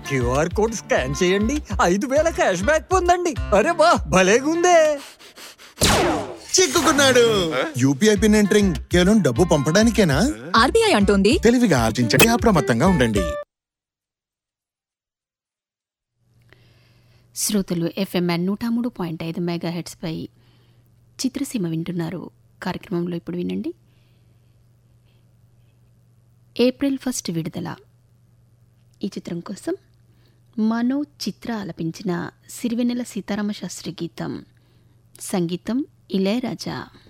QR code scan చేయండి ఐదు వేల క్యాష్ బ్యాక్ పొందండి అరే వా భలేగుందే చిక్కుకున్నాడు యూపీఐ పిన్ ఎంటరింగ్ కేవలం డబ్బు పంపడానికేనా ఆర్బీఐ అంటోంది తెలివిగా ఆర్జించండి అప్రమత్తంగా ఉండండి శ్రోతలు ఎఫ్ఎంఎన్ నూట మూడు పాయింట్ ఐదు మెగా హెడ్స్పై చిత్రసీమ వింటున్నారు కార్యక్రమంలో ఇప్పుడు వినండి ఏప్రిల్ ఫస్ట్ విడుదల ఈ చిత్రం కోసం మనో చిత్ర ఆలపించిన సిరివెన్నెల సీతారామ శాస్త్రి గీతం సంగీతం ఇళయరాజా